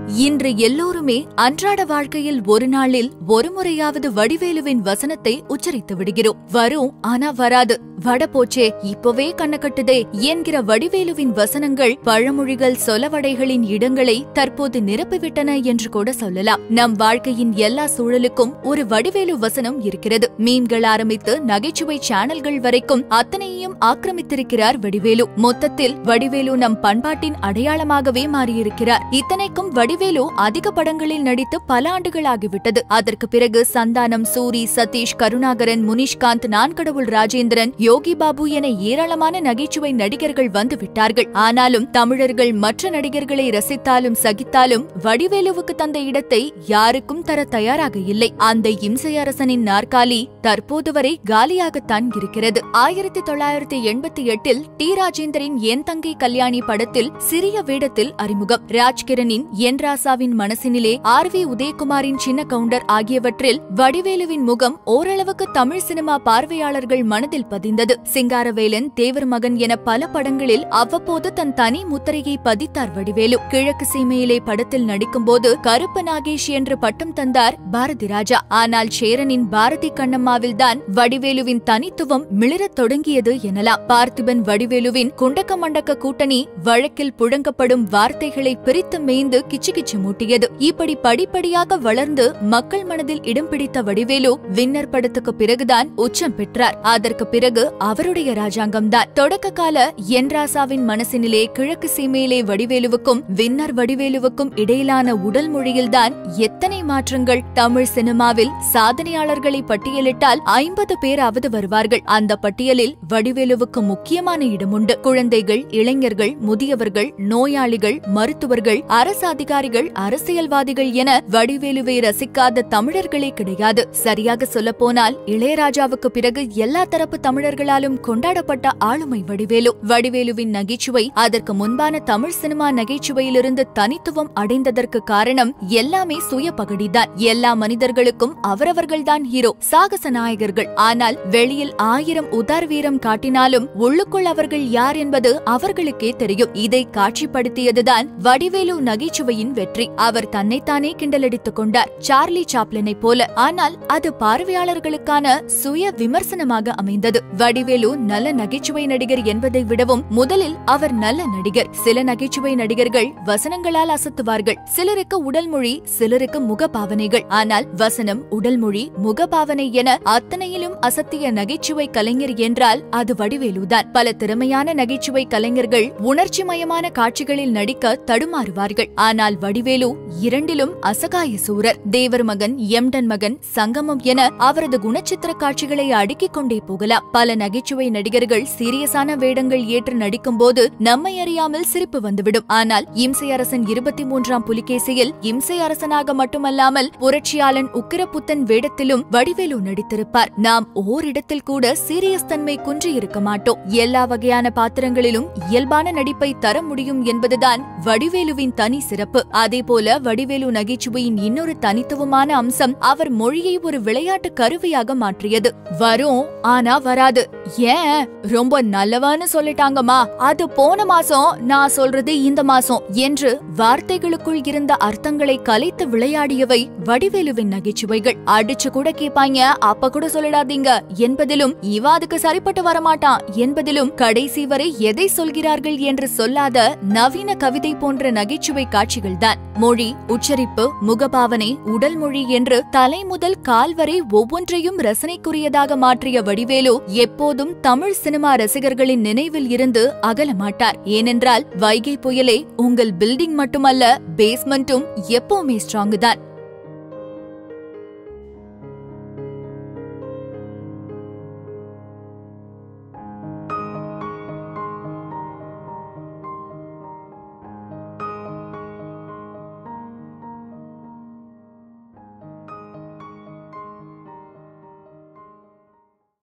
இன்று எல்லோருமே அன்றாட வாழ்க்கையில் ஒரு நாளில் ஒரு முறையாவது வடிவேலுவின் வசனத்தை உச்சரித்து விடுகிறோம் வரும் ஆனா வராது வட போச்சே இப்பவே கண்ண கட்டுதே என்கிற வடிவேலுவின் வசனங்கள் பழமொழிகள் சொலவடைகளின் இடங்களை தற்போது நிரப்பிவிட்டன என்று கூட சொல்லலாம் நம் வாழ்க்கையின் எல்லா சூழலுக்கும் ஒரு வடிவேலு வசனம் இருக்கிறது மீன்கள் ஆரம்பித்து நகைச்சுவை சேனல்கள் வரைக்கும் அத்தனையும் ஆக்கிரமித்திருக்கிறார் வடிவேலு மொத்தத்தில் வடிவேலு நம் பண்பாட்டின் அடையாளமாகவே மாறியிருக்கிறார் இத்தனைக்கும் வடிவேலு அதிக படங்களில் நடித்து பல ஆண்டுகளாகிவிட்டது அதற்கு பிறகு சந்தானம் சூரி சதீஷ் கருணாகரன் முனிஷ்காந்த் நான்கடவுள் ராஜேந்திரன் யோகி பாபு என ஏராளமான நகைச்சுவை நடிகர்கள் வந்து விட்டார்கள் ஆனாலும் தமிழர்கள் மற்ற நடிகர்களை ரசித்தாலும் சகித்தாலும் வடிவேலுவுக்கு தந்த இடத்தை யாருக்கும் தர தயாராக இல்லை அந்த இம்சை அரசனின் நாற்காலி தற்போது வரை காலியாகத்தான் இருக்கிறது ஆயிரத்தி தொள்ளாயிரத்தி எண்பத்தி எட்டில் டி ராஜேந்தரின் என் தங்கை கல்யாணி படத்தில் சிறிய வேடத்தில் அறிமுகம் ராஜ்கிரனின் என் ராசாவின் மனசினிலே ஆர் வி உதயகுமாரின் சின்ன கவுண்டர் ஆகியவற்றில் வடிவேலுவின் முகம் ஓரளவுக்கு தமிழ் சினிமா பார்வையாளர்கள் மனதில் பதிந்தது சிங்காரவேலன் தேவர் மகன் என பல படங்களில் அவ்வப்போது தன் தனி முத்திரையை பதித்தார் வடிவேலு கிழக்கு சீமையிலே படத்தில் நடிக்கும்போது கருப்ப நாகேஷ் என்று பட்டம் தந்தார் பாரதி ராஜா ஆனால் சேரனின் பாரதி கண்ணம்மாவில் தான் வடிவேலுவின் தனித்துவம் மிளிரத் தொடங்கியது எனலாம் பார்த்திபன் வடிவேலுவின் குண்டக்க மண்டக்க கூட்டணி வழக்கில் புழங்கப்படும் வார்த்தைகளை பிரித்து மேய்ந்து கிச்சு கிச்சு மூட்டியது இப்படி படிப்படியாக வளர்ந்து மக்கள் மனதில் இடம் பிடித்த வடிவேலு வின்னர் படத்துக்கு பிறகுதான் உச்சம் பெற்றார் அதற்கு பிறகு அவருடைய ராஜாங்கம்தான் தொடக்க கால என் ராசாவின் மனசினிலே கிழக்கு சீமையிலே வடிவேலுவுக்கும் வின்னர் வடிவேலுவுக்கும் இடையிலான உடல் மொழியில்தான் எத்தனை மாற்றங்கள் தமிழ் சினிமாவில் சாதனையாளர்களை பட்டியலிட்டால் ஐம்பது பேராவது வருவார்கள் அந்த பட்டியலில் வடிவேலுவுக்கு முக்கியமான இடம் உண்டு குழந்தைகள் இளைஞர்கள் முதியவர்கள் நோயாளிகள் மருத்துவர்கள் அரசு அதிகாரிகள் அரசியல்வாதிகள் என வடிவேலுவை ரசிக்காத தமிழர்களே கிடையாது சரியாக சொல்லப்போனால் இளையராஜாவுக்கு பிறகு எல்லா தரப்பு தமிழர்களாலும் கொண்டாடப்பட்ட ஆளுமை வடிவேலு வடிவேலுவின் நகைச்சுவை அதற்கு முன்பான தமிழ் சினிமா நகைச்சுவையிலிருந்து தனித்துவம் அடைந்ததற்கு காரணம் எல்லாமே சுய பகடிதான் எல்லா மனிதர்களுக்கும் அவரவர்கள்தான் ஹீரோ சாகச நாயகர்கள் ஆனால் வெளியில் ஆயிரம் உதார் வீரம் காட்டினாலும் உள்ளுக்குள் அவர்கள் யார் என்பது அவர்களுக்கே தெரியும் இதை காட்சிப்படுத்தியதுதான் வடிவேலு நகைச்சுவையின் வெற்றி அவர் தன்னைத்தானே கிண்டலடித்துக் கொண்டார் சார்லி சாப்ளினை போல ஆனால் அது பார்வையாளர்களுக்கான சுய விமர்சனமாக அமைந்தது வடிவேலு நல்ல நகைச்சுவை நடிகர் என்பதை விடவும் முதலில் அவர் நல்ல நடிகர் சில நகைச்சுவை நடிகர்கள் வசனங்களால் அசத்துவார்கள் சிலருக்கு உடல் மொழி சிலருக்கு முகபாவனைகள் ஆனால் வசனம் உடல் மொழி முகபாவனை என அத்தனையிலும் அசத்திய நகைச்சுவை கலைஞர் என்றால் அது வடிவேலுதான் பல திறமையான நகைச்சுவை கலைஞர்கள் உணர்ச்சிமயமான காட்சிகளில் நடிக்க தடுமாறுவார்கள் ஆனால் வடிவேலு இரண்டிலும் அசகாய சூரர் தேவர் மகன் எம்டன் மகன் சங்கமம் என அவரது குணச்சித்திர காட்சிகளை அடுக்கிக் கொண்டே போகலாம் பல நகைச்சுவை நடிகர்கள் சீரியஸான வேடங்கள் ஏற்று நடிக்கும்போது நம்மை அறியாமல் சிரிப்பு வந்துவிடும் ஆனால் இம்சை அரசன் இருபத்தி மூன்றாம் புலிகேசியில் இம்சை அரசனாக மட்டுமல்லாமல் புரட்சியாளன் உக்கிரப்புத்தன் வேடத்திலும் வடிவேலு நடித்திருப்பார் நாம் ஓரிடத்தில் கூட சீரியஸ் தன்மை குன்றி இருக்க மாட்டோம் எல்லா வகையான பாத்திரங்களிலும் இயல்பான நடிப்பை தர முடியும் என்பதுதான் வடிவேலுவின் தனி சிறப்பு அதேபோல வடிவேலு நகைச்சுவையின் இன்னொரு தனித்துவமான அம்சம் அவர் மொழியை ஒரு விளையாட்டு கருவியாக மாற்றியது வரும் ஆனா வராது ஏன் ரொம்ப நல்லவான்னு சொல்லிட்டாங்கம்மா அது போன மாசம் நான் சொல்றது இந்த மாசம் என்று வார்த்தைகளுக்குள் இருந்த அர்த்தங்களை கலைத்து விளையாடியவை வடிவேலுவின் நகைச்சுவைகள் அடிச்சு கூட கேப்பாங்க அப்ப கூட சொல்லிடாதீங்க என்பதிலும் இவ அதுக்கு சரிப்பட்டு வரமாட்டான் என்பதிலும் கடைசி வரை எதை சொல்கிறார்கள் என்று சொல்லாத நவீன கவிதை போன்ற நகைச்சுவை காட்சிகள்தான் மொழி உச்சரிப்பு முகபாவனை உடல் மொழி என்று தலை முதல் கால் வரை ஒவ்வொன்றையும் ரசனைக்குரியதாக மாற்றிய வடிவேலு எப்போதும் தமிழ் சினிமா ரசிகர்களின் நினைவில் இருந்து அகல மாட்டார் ஏனென்றால் வைகை புயலே உங்கள் பில்டிங் மட்டுமல்ல பேஸ்மெண்ட்டும் எப்பவுமே ஸ்ட்ராங் தான்